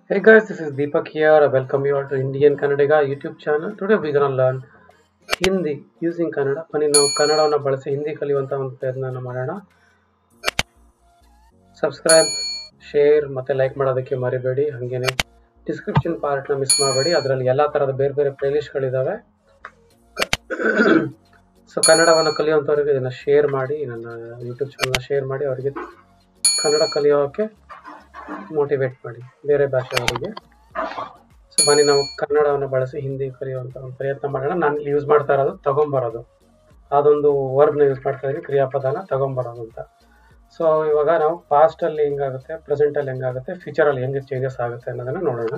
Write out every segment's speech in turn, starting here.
Hey guys, this is Deepak here. I welcome you all to Indian Kannadiga YouTube channel. Today we're gonna learn Hindi using Kannada ಬನ್ನಿ ನಾವು ಕನ್ನಡವನ್ನು ಬಳಸಿ ಹಿಂದಿ ಕಲಿಯುವಂಥ ಒಂದು ಪ್ರಯತ್ನ ಮಾಡೋಣ ಸಬ್ಸ್ಕ್ರೈಬ್ ಶೇರ್ ಮತ್ತೆ ಲೈಕ್ ಮಾಡೋದಕ್ಕೆ ಮರಿಬೇಡಿ ಹಾಗೇನೆ ಡಿಸ್ಕ್ರಿಪ್ಷನ್ ಪಾರ್ಟ್ನ ಮಿಸ್ ಮಾಡಬೇಡಿ ಅದರಲ್ಲಿ ಎಲ್ಲ ಥರದ ಬೇರೆ ಬೇರೆ ಪ್ಲೇಲಿಸ್ಟ್ಗಳಿದ್ದಾವೆ ಸೊ ಕನ್ನಡವನ್ನು ಕಲಿಯುವಂಥವ್ರಿಗೆ ಇದನ್ನು ಶೇರ್ ಮಾಡಿ ನನ್ನ ಯೂಟ್ಯೂಬ್ ಚಾನಲ್ನ ಶೇರ್ ಮಾಡಿ ಅವರಿಗೆ ಕನ್ನಡ ಕಲಿಯೋಕ್ಕೆ ಮೋಟಿವೇಟ್ ಮಾಡಿ ಬೇರೆ ಭಾಷೆಯವರಿಗೆ ಸೊ ಬನ್ನಿ ನಾವು ಕನ್ನಡವನ್ನು ಬಳಸಿ ಹಿಂದಿ ಕಲಿಯುವಂಥ ಒಂದು ಪ್ರಯತ್ನ ಮಾಡೋಣ ನಾನು ಯೂಸ್ ಮಾಡ್ತಾ ಇರೋದು ತಗೊಂಬರೋದು ಅದೊಂದು ವರ್ಬ್ನ ಯೂಸ್ ಮಾಡ್ತಾ ಇದ್ದೀನಿ ಕ್ರಿಯಾಪದನ ತಗೊಂಬರೋದು ಅಂತ ಸೊ ಇವಾಗ ನಾವು ಪಾಸ್ಟಲ್ಲಿ ಹೆಂಗಾಗುತ್ತೆ ಪ್ರೆಸೆಂಟಲ್ಲಿ ಹೆಂಗಾಗುತ್ತೆ ಫ್ಯೂಚರಲ್ಲಿ ಹೆಂಗೆ ಚೇಂಜಸ್ ಆಗುತ್ತೆ ಅನ್ನೋದನ್ನ ನೋಡೋಣ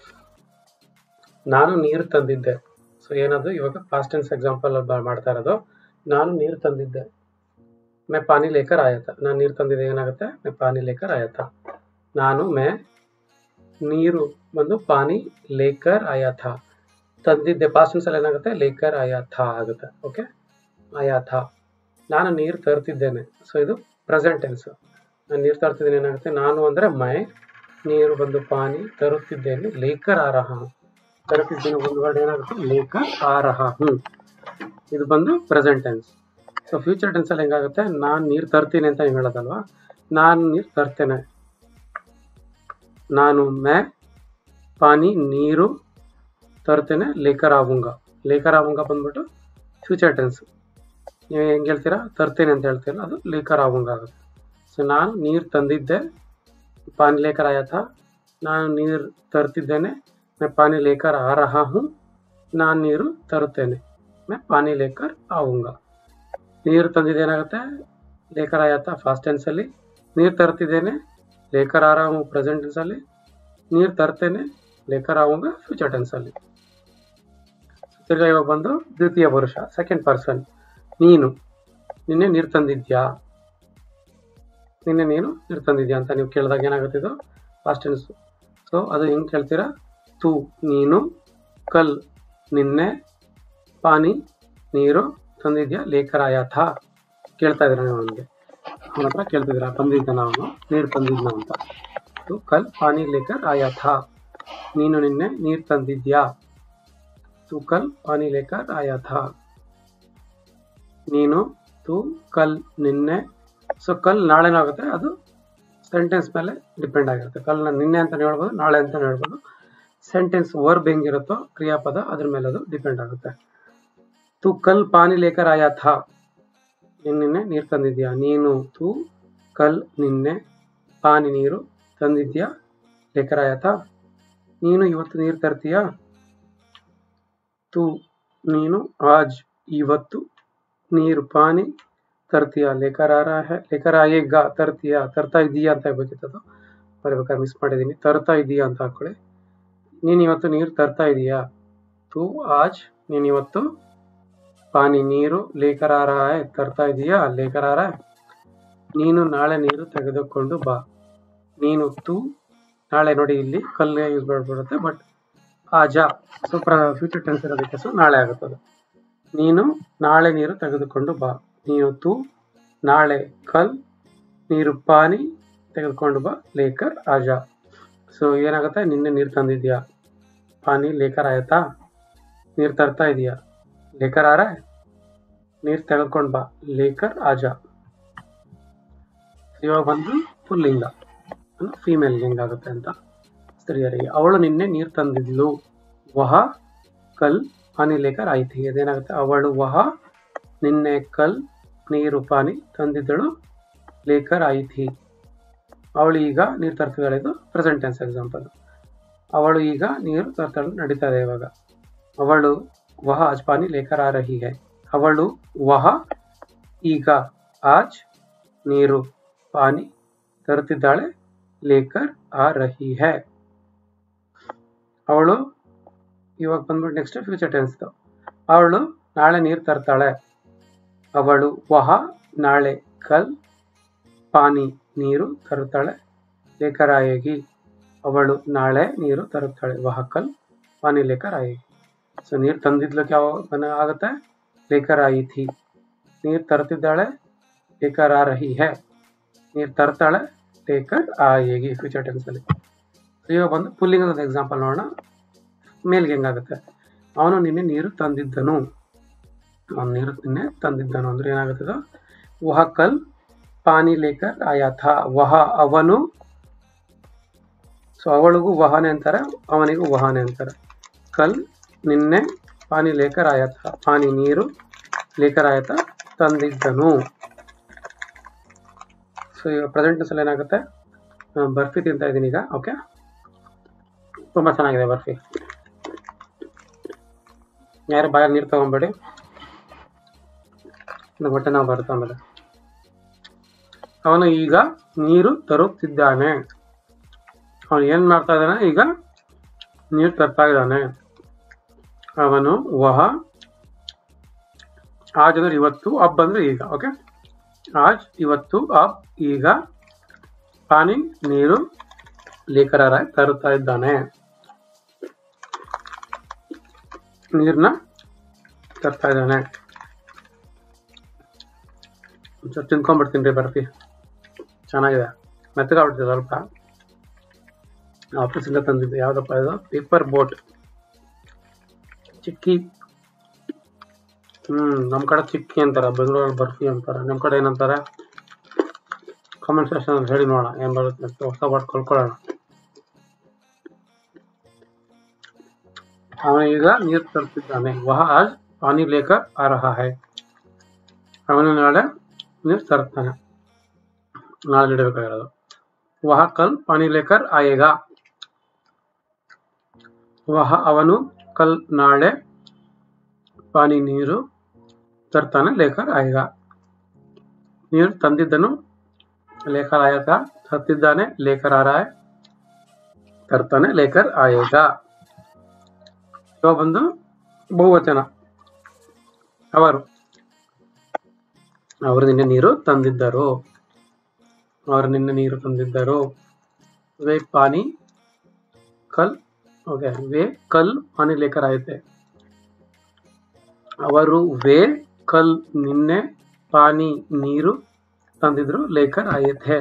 ನಾನು ನೀರು ತಂದಿದ್ದೆ ಸೊ ಏನದು ಇವಾಗ ಪಾಸ್ಟ್ ಟೆನ್ಸ್ ಎಕ್ಸಾಂಪಲ್ ಮಾಡ್ತಾ ಇರೋದು ನಾನು ನೀರು ತಂದಿದ್ದೆ ಮೇ ಪಾನಿ ಲೇಕರ್ ಆಯತ ನಾನು ನೀರು ತಂದಿದ್ದೆ ಏನಾಗುತ್ತೆ ಮೇ ಪಾನಿ ಲೇಕರ್ ಆಯತ ನಾನು ಮೇ ನೀರು ಬಂದು ಪಾನಿ ಲೇಕರ್ ಆಯಾ ಥಾ ತಂದಿದ್ದೆ ಪಾಸ್ಟ್ ಟೆನ್ಸ್ ಅಲ್ಲಿ ಏನಾಗುತ್ತೆ ಲೇಕರ್ ಆಯಾ ಥಾ ಆಗುತ್ತೆ ಓಕೆ ಆಯಾ ಥಾ ನಾನು ನೀರು ತರ್ತಿದ್ದೇನೆ ಸೊ ಇದು ಪ್ರೆಸೆಂಟ್ ಟೆನ್ಸ್ ನಾನು ನೀರು ತರ್ತಿದ್ದೇನೆ ಏನಾಗುತ್ತೆ ನಾನು ಅಂದರೆ ಮೈ ನೀರು ಬಂದು ಪಾನಿ ತರುತ್ತಿದ್ದೇನೆ ಲೇಕರ್ ಆರಹ ತರುತ್ತಿದ್ದೇನೆ ಒಂದು ವರ್ಡ್ ಏನಾಗುತ್ತೆ ಲೇಕರ್ ಆರಹ ಹ್ಞೂ ಇದು ಬಂದು ಪ್ರೆಸೆಂಟ್ ಟೆನ್ಸ್ ಸೊ ಫ್ಯೂಚರ್ ಟೆನ್ಸಲ್ಲಿ ಹೆಂಗಾಗುತ್ತೆ ನಾನು ನೀರು ತರ್ತೀನಿ ಅಂತ ನೀವು ಹೇಳೋದಲ್ವಾ ನಾನು ನೀರು ತರ್ತೇನೆ ನಾನು ಮೇ ಪಾನಿ ನೀರು ತರ್ತೇನೆ ಲೇಕರ್ ಆಗುಂಗ ಲೇಕರ್ ಆಗುಂಗ ಬಂದ್ಬಿಟ್ಟು ಫ್ಯೂಚರ್ ಟೆನ್ಸ್ ನೀವು ಹೆಂಗೆ ಹೇಳ್ತೀರಾ ತರ್ತೇನೆ ಅಂತ ಹೇಳ್ತೀರಲ್ಲ ಅದು ಲೇಕರ್ ಆಗುಂಗ ಆಗುತ್ತೆ ಸೊ ನಾನು ನೀರು ತಂದಿದ್ದೆ ಪಾನಿ ಲೇಕರ್ ಆಯತ ನಾನು ನೀರು ತರ್ತಿದ್ದೇನೆ ಮೇ ಪಾನಿ ಲೇಕರ್ ಆ ರಹಾ ಹೂँ ನಾನು ನೀರು ತರುತ್ತೇನೆ ಮೇ ಪಾನಿ ಲೇಕರ್ ಆಗುಂಗ ನೀರು ತಂದಿದ್ದೇನಾಗುತ್ತೆ ಲೇಕರ್ ಆಯತ ಫಾಸ್ಟ್ ಟೆನ್ಸಲ್ಲಿ ನೀರು ತರ್ತಿದ್ದೇನೆ ಲೇಕರ್ ಆ ರಹಾ ಹೂँ ಪ್ರೆಸೆಂಟ್ ಟೆನ್ಸಲ್ಲಿ ನೀರು ತರ್ತೇನೆ ಲೇಕರ್ ಆಗುಂಗ ಫ್ಯೂಚರ್ ಟೆನ್ಸಲ್ಲಿ ತಿರ್ಗಾ ಇವಾಗ ಬಂದು ದ್ವಿತೀಯ ಪುರುಷ ಸೆಕೆಂಡ್ ಪರ್ಸನ್ ನೀನು ನಿನ್ನೆ ನೀರು ತಂದಿದ್ಯಾ ನಿನ್ನೆ ನೀನು ನೀರು ತಂದಿದ್ಯಾ ಅಂತ ನೀವು ಕೇಳಿದಾಗ ಏನಾಗುತ್ತೆ ಇದು ಫಾಸ್ಟ್ ಟೆನ್ಸ್ ಸೊ ಅದು ಹೆಂಗೆ ಕೇಳ್ತೀರಾ ತೂ ನೀನು ಕಲ್ ನಿನ್ನೆ ಪಾನಿ ನೀರು ತಂದಿದ್ಯಾ ಲೇಖರ ಆಯಾಥ ಕೇಳ್ತಾ ಇದ್ದೀರಾ ನೀವು ಅವನಿಗೆ ಅವನ ಹತ್ರ ಕೇಳ್ತಿದ್ದೀರಾ ತಂದಿದ್ದ ನಾವು ನೀರು ತಂದಿದ್ನ ಅಂತ ತೂ ಕಲ್ ಪಾನಿ ಲೇಕರ್ ಆಯಾಥ ನೀನು ನಿನ್ನೆ ನೀರು ತಂದಿದ್ಯಾ ತೂ ಕಲ್ ಪಾನಿ ಲೇಕರ್ ಆಯಾಥ ನೀನು ತೂ ಕಲ್ ನಿನ್ನೆ ಸೊ ಕಲ್ ನಾಳೆನಾಗುತ್ತೆ ಅದು ಸೆಂಟೆನ್ಸ್ ಮೇಲೆ ಡಿಪೆಂಡ್ ಆಗಿರುತ್ತೆ ಕಲ್ ನಿನ್ನೆ ಅಂತ ಹೇಳ್ಬೋದು ನಾಳೆ ಅಂತ ಹೇಳ್ಬೋದು ಸೆಂಟೆನ್ಸ್ ವರ್ಬ್ ಹೆಂಗಿರುತ್ತೋ ಕ್ರಿಯಾಪದ ಅದ್ರ ಮೇಲೆ ಅದು ಡಿಪೆಂಡ್ ಆಗುತ್ತೆ ತೂ ಕಲ್ ಪಾನಿ ಲೇಕರ್ ಆಯಾ ಥಾ ನಿನ್ನೆ ನೀರು ತಂದಿದ್ಯಾ ನೀನು ತೂ ಕಲ್ ನಿನ್ನೆ ಪಾನಿ ನೀರು ತಂದಿದ್ಯಾ ಲೇಕರ್ ಆಯಾ ಥಾ ನೀನು ಇವತ್ತು ನೀರು ತರ್ತೀಯಾ ತೂ ನೀನು ಆಜ್ ಇವತ್ತು ನೀರು ಪಾನಿ ತರ್ತೀಯಾ ಲೇಕರ್ ಆ ರಹಾ ಹೈ ಲೇಕರ್ ಆಯೇಗಾ ತರ್ತೀಯಾ ತರ್ತಾ ಇದೀಯಾ ಅಂತ ಹೇಳ್ಬೇಕಿತ್ತು ಅದು ಬರೀಬೇಕಾದ್ರೆ ಮಿಸ್ ಮಾಡಿದ್ದೀನಿ ತರ್ತಾ ಇದೀಯಾ ಅಂತ ಹಾಕೊಳ್ಳಿ ನೀನು ಇವತ್ತು ನೀರು ತರ್ತಾ ಇದೀಯಾ ತೂ ಆಜ್ ನೀನು ಇವತ್ತು ಪಾನಿ ನೀರು ಲೇಕರ್ ಆ ರಹಾ ಹೈ ತರ್ತಾ ಇದೀಯಾ ಲೇಕರ್ ಆ ರಹಾ ಹೈ ನೀನು ನಾಳೆ ನೀರು ತೆಗೆದುಕೊಂಡು ಬಾ ನೀನು ತೂ ನಾಳೆ ನೋಡಿ ಇಲ್ಲಿ ಕಲ್ಲು ಯೂಸ್ ಮಾಡ್ಬಿಡುತ್ತೆ ಬಟ್ ಆಜಾ ಸೊ ಫ್ಯೂಚರ್ ಟೆನ್ಸ್ ಇರೋದಕ್ಕೆ ಸೊ ನಾಳೆ ಆಗುತ್ತದೆ ನೀನು ನಾಳೆ ನೀರು ತೆಗೆದುಕೊಂಡು ಬಾ ನೀನು ತೂ ನಾಳೆ ಕಲ್ ನೀರು ಪಾನಿ ತೆಗೆದುಕೊಂಡು ಬಾ ಲೇಕರ್ ಆಜಾ ಸೊ ಏನಾಗುತ್ತೆ ನಿನ್ನೆ ನೀರು ತಂದಿದ್ಯಾ ಪಾನಿ ಲೇಕರ್ ಆಯ್ತಾ ನೀರು ತರ್ತಾ ಇದೀಯಾ ಲೇಕರ್ ಆರ ನೀರು ತೆಗೆದುಕೊಂಡು ಬಾ ಲೇಕರ್ ಆಜಾ ಇವಾಗ ಬಂದು ಪುಲ್ಲಿಂಗ ಫೀಮೇಲ್ ಹೆಂಗಾಗುತ್ತೆ ಅಂತ ಸ್ತ್ರೀಯರಿಗೆ ಅವಳು ನಿನ್ನೆ ನೀರು ತಂದಿದ್ಲು ವಹ ಕಲ್ ಪಾನಿ ಲೇಕರ್ ಆಯ್ತು ಅದೇನಾಗುತ್ತೆ ಅವಳು ವಹ ನಿನ್ನೆ ಕಲ್ ನೀರು ಪಾನಿ ತಂದಿದ್ದಳು ಲೇಕರ್ ಆಯ್ತಿ ಅವಳು ಈಗ ನೀರು ತರ್ತಿದ್ದಾಳೆ ಇದು ಪ್ರೆಸೆಂಟ್ ಟೆನ್ಸ್ ಎಕ್ಸಾಂಪಲ್ ಅವಳು ಈಗ ನೀರು ತರ್ತಾಳೆ ನಡೀತಾ ಇದೆ ಇವಾಗ ಅವಳು ವಹ ಆಜ್ ಪಾನಿ ಲೇಕರ್ ಆ ರಹಿ ಹೈ ಅವಳು ವಹ ಈಗ ಆಜ್ ನೀರು ಪಾನಿ ತರುತ್ತಿದ್ದಾಳೆ ಲೇಕರ್ ಆ ರಹಿ ಹೈ ಅವಳು ಇವಾಗ ಬಂದ್ಬಿಟ್ಟು ನೆಕ್ಸ್ಟ್ ಫ್ಯೂಚರ್ ಟೆನ್ಸ್ ಅವಳು ನಾಳೆ ನೀರು ತರ್ತಾಳೆ ಅವಳು ವಹ ನಾಳೆ ಕಲ್ ಪಾನಿ ನೀರು ತರುತ್ತಾಳೆ ಲೇಕರ್ ಆಯೇಗಿ ಅವಳು ನಾಳೆ ನೀರು ತರುತ್ತಾಳೆ ವಹ ಕಲ್ ಪಾನಿ ಲೇಕರ್ ಆಯೇಗಿ ಸೊ ನೀರು ತಂದಿದ್ಲಕ್ಕೆ ಯಾವ ಆಗುತ್ತೆ ಲೇಕರ್ ಆಯಿ ಥಿ ನೀರು ತರ್ತಿದ್ದಾಳೆ ಲೇಕರ್ ಆ ರಹಿ ಹೈ ನೀರು ತರ್ತಾಳೆ ಲೇಕರ್ ಆಯೇಗಿ ಫ್ಯೂಚರ್ ಟೆನ್ಸಲ್ಲಿ ಇವಾಗ ಬಂದು ಪುಲ್ಲಿಂಗದ ಎಕ್ಸಾಂಪಲ್ ನೋಡೋಣ ಮೇಲ್ಗೆ ಹೆಂಗಾಗುತ್ತೆ ಅವನು ನಿನ್ನೆ ನೀರು ತಂದಿದ್ದನು ಅವನು ನೀರು ನಿನ್ನೆ ತಂದಿದ್ದನು ಅಂದ್ರೆ ಏನಾಗುತ್ತದ ವಹ ಕಲ್ ಪಾನಿ ಲೇಕರ್ ಆಯಾ ಥಾ ವಹ ಅವನು ಸೊ ಅವಳಿಗೂ ವಹನೆ ಅಂತಾರೆ ಅವನಿಗೂ ವಹನೆ ಅಂತಾರೆ ಕಲ್ ನಿನ್ನೆ ಪಾನಿ ಲೇಕರ್ ಆಯತ ಪಾನಿ ನೀರು ಲೇಕರ್ ಆಯತ ತಂದಿದ್ದನು ಸೊ ಈಗ ಪ್ರೆಸೆಂಟ್ ಅಲ್ಲಿ ಏನಾಗುತ್ತೆ ಆ, ಬರ್ಫಿ ತಿಂತ ಇದ್ದೀನಿ ಈಗ ಓಕೆ ತುಂಬಾ ಚೆನ್ನಾಗಿದೆ ಬರ್ಫಿ ಯಾರು ಬಾಯಲ್ಲಿ ನೀರು ತಗೊಂಬೇಡಿ ಇದು ಹೊಟ್ಟೆ ನಾವು ಬರುತ್ತೆ ಆಮೇಲೆ ಅವನು ಈಗ ನೀರು ತರುತ್ತಿದ್ದಾನೆ ಅವನು ಏನ್ ಮಾಡ್ತಾ ಇದ್ದಾನೆ ಈಗ ನೀರು ತರ್ತಾ ಇದ್ದಾನೆ ಅವನು ವಹ ಆಜ್ ಅಂದ್ರೆ ಇವತ್ತು ಅಬ್ ಅಂದ್ರೆ ಈಗ ಓಕೆ ಆಜ್ ಇವತ್ತು ಅಬ್ ಈಗ ಪಾನಿ ನೀರು ಲೇಖರ ತರುತ್ತಾ ಇದ್ದಾನೆ ನೀರ್ನ ತರ್ತಾ ಇದ್ದಾನೆ ಒಂಚೂರು ತಿನ್ಕೊಂಡ್ಬಿಡ್ತೀನಿ ರೀ ಬರ್ಫಿ ಚೆನ್ನಾಗಿದೆ ಮೆತ್ತಗಾಗ್ಬಿಡ್ತಿದೆ ಸ್ವಲ್ಪ ಆಫೀಸಿಂದ ತಂದಿದ್ದೆ ಯಾವ್ದಪ್ಪ ಇದು ಪೇಪರ್ ಬೋಟ್ ಚಿಕ್ಕಿ ಹ್ಮ್ ನಮ್ ಕಡೆ ಚಿಕ್ಕಿ ಅಂತಾರ ಬೆಂಗಳೂರಲ್ಲಿ ಬರ್ಫಿ ಅಂತಾರ ನಿಮ್ ಕಡೆ ಏನಂತಾರ ಕಾಮೆಂಟ್ ಸೆಕ್ಷನ್ ಅಲ್ಲಿ ಹೇಳಿ ನೋಡೋಣ ಏನ್ ಬರುತ್ತೆ ಅಂತ ಹೊಸ ವರ್ಡ್ ಕಲ್ಕೊಳ್ಳೋಣ ಅವನ ಈಗ ನೀರು ತರ್ತಿದ್ದಾನೆ ವಹ ಆಜ್ ಪಾನಿ ಲೇಕರ್ ಆ ರಹಾ ಹೈ ಅವನು ನಾಳೆ ನೀರು ತರ್ತಾನೆ ನಾಳೆ ಇಡಬೇಕಾಗಿರೋದು ವಹ ಕಲ್ ಪಾನಿ ಲೇಕರ್ ಆಯೇಗಾ ವಹ ಅವನು ಕಲ್ ನಾಳೆ ಪಾನಿ ನೀರು ತರ್ತಾನೆ ಲೇಖರ್ ಆಯಗ ನೀರು ತಂದಿದ್ದನು ಲೇಖರ್ ಆಯಕ ತರ್ತಿದ್ದಾನೆ ಲೇಖರ್ ಆರಾಯ ತರ್ತಾನೆ ಲೇಖರ್ ಆಯೇಗ ಇವಾಗ ಬಂದು ಬಹುವಚನ ಅವರು ಅವರು ನಿನ್ನೆ ನೀರು ತಂದಿದ್ದರು ಅವರು ನಿನ್ನೆ ನೀರು ತಂದಿದ್ದರು ವೇ ಪಾನಿ ಕಲ್ ಓಕೆ ವೇ ಕಲ್ ಪಾನಿ ಲೇಖರ್ ಆಯ್ತೆ ಅವರು ವೇ ಕಲ್ ನಿನ್ನೆ ಪಾನಿ ನೀರು ತಂದಿದ್ರು ಲೇಖರ್ ಆಯತೆ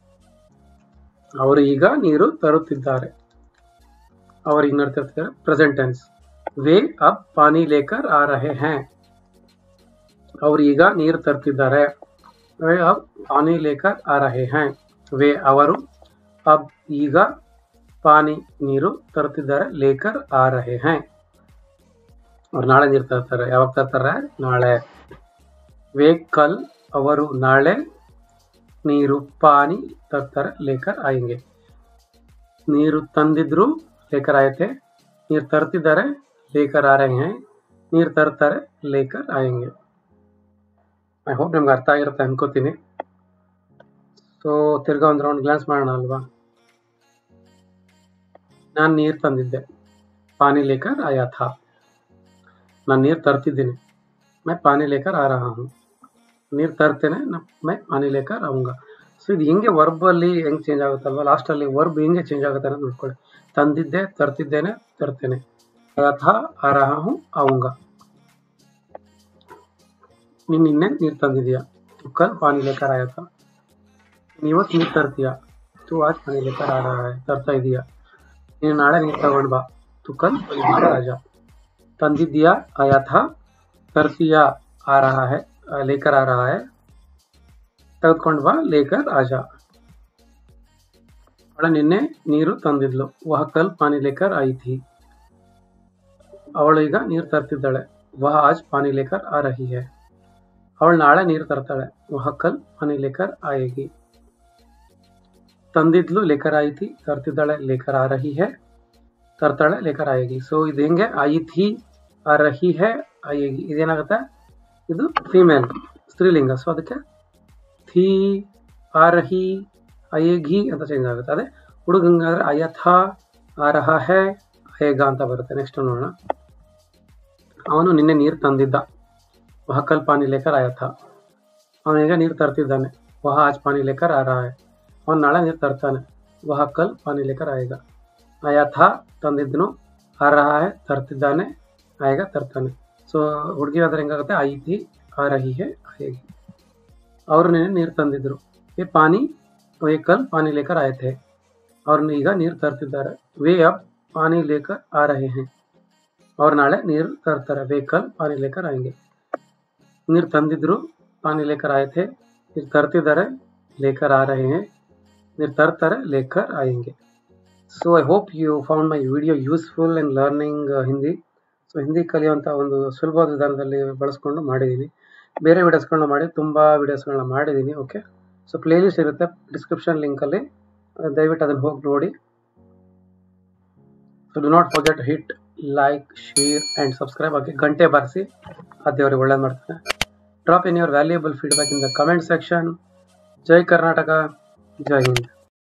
ಅವರು ಈಗ ನೀರು ತರುತ್ತಿದ್ದಾರೆ ಅವರು ಈಗ ತರ್ತಿದ್ದಾರೆ ಪ್ರೆಸೆಂಟ್ ಟೆನ್ಸ್ ವೇ ಅಬ್ ಪಾನಿ ಲೇಕರ್ ಆ ರಹೆ ಹೇ ಅವರು ಈಗ ನೀರು ತರ್ತಿದ್ದಾರೆ ವೇ ಅಬ್ ಪಾನಿ ಲೇಕರ್ ಆ ರಹೆ ಹೇ ವೇ ಅವರು ಅಬ್ ಈಗ ಪಾನಿ ನೀರು ತರುತ್ತಿದ್ದಾರೆ ಲೇಕರ್ ಆ ರಹೆ ಹೇ ಅವ್ರು ನಾಳೆ ನೀರು ತರ್ತಾರೆ ಯಾವಾಗ ತರ್ತಾರೆ ನಾಳೆ ವೇ ಕಲ್ ಅವರು ನಾಳೆ ನೀರು ಪಾನಿ ತರ್ತಾರೆ ಲೇಕರ್ ಆಯಂಗೆ ನೀರು ತಂದಿದ್ರು ಲೇಕರ್ ಆಯತೆ ನೀರು ತರ್ತಿದ್ದಾರೆ ಲೇಕರ್ ಆ ರಹೆ ಹೇ ನೀರು ತರ್ತಾರೆ ಲೇಕರ್ ಆಯಂಗೆ ಐ ಹೋಪ್ ನಿಮ್ಗೆ ಅರ್ಥ ಆಗಿರುತ್ತೆ ಅನ್ಕೋತೀನಿ ಸೊ ತಿರ್ಗಾ ಒಂದು ರೌಂಡ್ ಗ್ಲಾನ್ಸ್ ಮಾಡೋಣ ಅಲ್ವಾ ನಾನು ನೀರು ತಂದಿದ್ದೆ ಪಾನಿ ಲೇಕರ್ ಆಯಾ ಥಾ ನಾನು ನೀರು ತರ್ತಿದ್ದೀನಿ मैं पानी लेकर आ रहा हूँ ನೀರು ತರ್ತೇನೆ ನ- मैं पानी लेकर आऊंगा ಸೊ ಇದು ಹೆಂಗೆ ವರ್ಬ್ ಅಲ್ಲಿ ಹೆಂಗ್ ಚೇಂಜ್ ಆಗುತ್ತಲ್ವಾ ಲಾಸ್ಟ್ ಅಲ್ಲಿ ವರ್ಬ್ ಹೆಂಗೆ ಚೇಂಜ್ ಆಗುತ್ತೆ ಅನ್ನೋದು ನೋಡ್ಕೊಳ್ಳಿ ತಂದಿದ್ದೆ ತರ್ತಿದ್ದೇನೆ ತರ್ತೇನೆ ಅಥವಾ ಆ ರಹಾ ಹೂँ ಆऊंगा ನೀನ್ ನಿನ್ನೆ ನೀರು ತಂದಿದ್ಯಾ तू कल पानी लेकर आया था ನೀನ್ ಇವತ್ತು ನೀರು ತರ್ತೀಯಾ तू आज पानी लेकर आ रहा है ತರ್ತಾ ಇದೀಯಾ ನೀನು ನಾಳೆ ನೀರು ತಗೊಂಡ್ ಬಾ तू कल पानी लेकर आ जा ತಂದಿದ್ಯಾ ಆಯಾ ಥಾ ತರ್ತೀಯಾ ಆ ರಹಾ है ಆ, लेकर आ रहा है ತೆಗೆದುಕೊಂಡು ಬಾ ಲೇಕರ್ ಆಜಾ ಅವಳ ನಿನ್ನೆ ನೀರು ತಂದಿದ್ಲು ವಹ ಕಲ್ ಪಾನಿ ಲೇಕರ್ ಆಯಿ ಥಿ ಅವಳು ಈಗ ನೀರು ತರ್ತಿದ್ದಾಳೆ ವಹ ಆಜ್ ಪಾನಿ ಲೇಕರ್ ಆ ರಹಿ ಹೈ ಅವಳು ನಾಳೆ ನೀರು ತರ್ತಾಳೆ ವಹ ಕಲ್ ಪಾನಿ ಲೇಕರ್ ಆಯೇಗಿ ತಂದಿದ್ಲು ಲೇಕರ್ ಆಯಿ ಥಿ ತರ್ತಿದ್ದಾಳೆ ಲೇಕರ್ ಆ ರಹಿ ಹೈ ತರ್ತಾಳೆ ಲೇಕರ್ ಆಯೇಗಿ ಸೊ ಇದು ಹೆಂಗೆ ಆಯಿ ಥಿ ಆ ರಹಿ ಹೈ ಆಯೇಗಿ ಇದೇನಾಗುತ್ತೆ ಇದು ಫಿಮೇಲ್ ಸ್ತ್ರೀಲಿಂಗ ಸೊ ಅದಕ್ಕೆ ಥಿ ಆ ರಹಿ ಅಯೇಘಿ ಅಂತ ಚೇಂಜ್ ಆಗುತ್ತೆ ಅದೇ ಹುಡುಗಂಗಾದ್ರೆ ಅಯಥ ಆರಹ ಹೇ ಅಯೇಗ ಅಂತ ಬರುತ್ತೆ ನೆಕ್ಸ್ಟ್ ನೋಡೋಣ ಅವನು ನಿನ್ನೆ ನೀರು ತಂದಿದ್ದ ವಹಕಲ್ ಪಾನಿ ಲೇಕರ್ ಆಯಥ ಅವನೀಗ ನೀರು ತರ್ತಿದ್ದಾನೆ ವಹ ಆಜ್ ಪಾನಿ ಲೇಕರ್ ಆ ರಹಾ ಹೈ ಅವನು ನಾಳೆ ನೀರು ತರ್ತಾನೆ ವಹ ಕಲ್ ಪಾನಿ ಲೇಕರ್ ಆಯೇಗ ಅಯಥ ತಂದಿದ್ದನು ಆ ರಹಾ ಹೈ ತರ್ತಿದ್ದಾನೆ ಆಯೇಗ ತರ್ತಾನೆ ಸೊ ಹುಡುಗಿ ಆದ್ರೆ ಹೆಂಗಾಗುತ್ತೆ ಐ ಥಿ ಆ ರಹಿ ಹೇ ಆಯೇಗಿ ಅವರು ನಿನ್ನೆ ನೀರು ತಂದಿದ್ರು ये पानी वे कल पानी लेकर आए थे ಅವ್ರನ್ನ ಈಗ ನೀರು ತರ್ತಿದ್ದಾರೆ ವೇ ಅಪ್ ಪಾನಿ ಲೇಕರ್ ಆ ರಹೆ ಹೇ ಅವ್ರು ನಾಳೆ ನೀರು ತರ್ತಾರೆ ವೆಹಿಕಲ್ ಪಾನಿ ಲೇಕರ್ ಆಯಂಗೆ ನೀರು ತಂದಿದ್ರು ಪಾನಿ ಲೇಕರ್ ಆಯ್ತೆ ನೀರು ತರ್ತಿದ್ದಾರೆ ಲೇಕರ್ ಆ ರಹೆ ಹೇ ನೀರು ತರ್ತಾರೆ ಲೇಕರ್ ಆಯಂಗೆ so I hope you found my video useful in learning Hindi so Hindi ಕಲಿಯುವಂಥ ಒಂದು ಸುಲಭವಾದ ವಿಧಾನದಲ್ಲಿ ಬಳಸ್ಕೊಂಡು ಮಾಡಿದ್ದೀನಿ ಬೇರೆ ವಿಡಿಯೋಸ್ಗಳನ್ನ ಮಾಡಿ ತುಂಬ ವಿಡಿಯೋಸ್ಗಳನ್ನ ಮಾಡಿದ್ದೀನಿ ಓಕೆ ಸೊ ಪ್ಲೇಲಿಸ್ಟ್ ಇರುತ್ತೆ ಡಿಸ್ಕ್ರಿಪ್ಷನ್ ಲಿಂಕಲ್ಲಿ ದಯವಿಟ್ಟು ಅದನ್ನು ಹೋಗಿ ನೋಡಿ so do not forget hit like share and subscribe ಆಗಿ ಗಂಟೆ ಬಾರಿಸಿ ಆ ದೇವರಿಗೆ ಒಳ್ಳೇದು ಮಾಡ್ತಾನೆ drop in your valuable feedback in the comment section ಜೈ ಕರ್ನಾಟಕ ಜೈ ಹಿಂದ್